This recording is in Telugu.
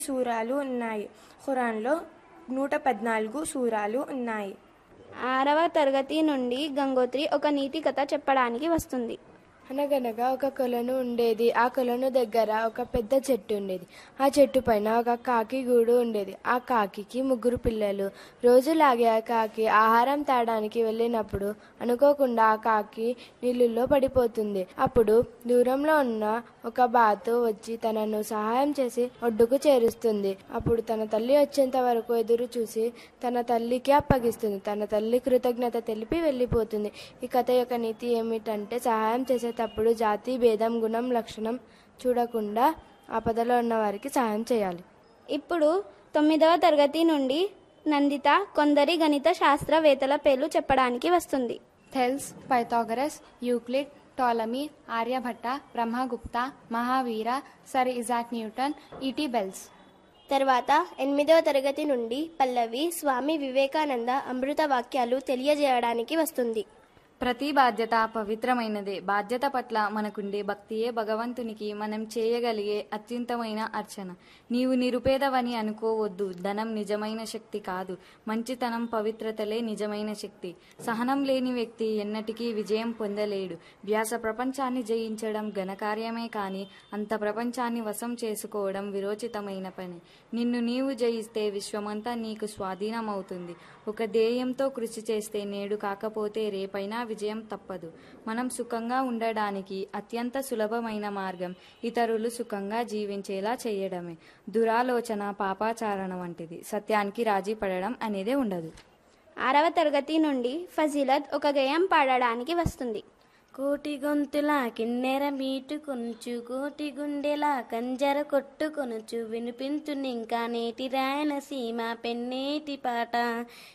సూరాలు ఉన్నాయి ఖురాన్లో నూట పద్నాలుగు సూరాలు ఉన్నాయి ఆరవ తరగతి నుండి గంగోత్రి ఒక నీతి కథ చెప్పడానికి వస్తుంది అనగనగా ఒక కొలను ఉండేది ఆ కొలను దగ్గర ఒక పెద్ద చెట్టు ఉండేది ఆ చెట్టు పైన ఒక కాకి గూడు ఉండేది ఆ కాకికి ముగ్గురు పిల్లలు రోజులాగే ఆ కాకి ఆహారం తాడానికి వెళ్ళినప్పుడు అనుకోకుండా ఆ కాకి నీళ్ళల్లో పడిపోతుంది అప్పుడు దూరంలో ఉన్న ఒక బాతు వచ్చి తనను సహాయం చేసి ఒడ్డుకు చేరుస్తుంది అప్పుడు తన తల్లి వచ్చేంత వరకు ఎదురు చూసి తన తల్లికి అప్పగిస్తుంది తన తల్లి కృతజ్ఞత తెలిపి వెళ్ళిపోతుంది ఈ కథ యొక్క నీతి ఏమిటంటే సహాయం చేసేటప్పుడు జాతి భేదం గుణం లక్షణం చూడకుండా ఆపదలో ఉన్న వారికి సహాయం చేయాలి ఇప్పుడు తొమ్మిదవ తరగతి నుండి నందిత కొందరి గణిత శాస్త్రవేత్తల పేర్లు చెప్పడానికి వస్తుంది Thales Pythagoras Euclid Ptolemy Aryabhatta Brahmagupta Mahavira sir Isaac Newton ET Bells తర్వాత ఎనిమిదవ తరగతి నుండి పల్లవి స్వామి వివేకానంద అమృత వాక్యాలు తెలియజేయడానికి వస్తుంది ప్రతి బాధ్యత పవిత్రమైనదే బాధ్యత పట్ల మనకుండే భక్తియే భగవంతునికి మనం చేయగలిగే అత్యుత్తమైన అర్చన నీవు నిరుపేదవని అనుకోవద్దు ధనం నిజమైన శక్తి కాదు మంచితనం పవిత్రతలే నిజమైన శక్తి సహనం లేని వ్యక్తి ఎన్నటికీ విజయం పొందలేడు వ్యాస ప్రపంచాన్ని జయించడం ఘనకార్యమే కాని అంత ప్రపంచాన్ని వశం చేసుకోవడం విరోచితమైన పని నిన్ను నీవు జయిస్తే విశ్వమంతా నీకు స్వాధీనమవుతుంది ఒక ధ్యేయంతో కృషి చేస్తే నేడు కాకపోతే రేపైనా విజయం తప్పదు మనం సుఖంగా ఉండడానికి అత్యంత సులభమైన మార్గం ఇతరులు సుఖంగా జీవించేలా చేయడమే దురాలోచన పాపాచారణ వంటిది సత్యానికి రాజీ పడడం అనేదే ఉండదు ఆరవ తరగతి నుండి ఫజీలత్ ఒక గేయం పాడడానికి వస్తుంది కోటి గొంతుల కిన్నెర మీటుకొనుచు కోటి గుండెల కంజర కొట్టుకొనుచు వినిపించునింకా నేటి రాయన సీమ పెన్నేటి పాట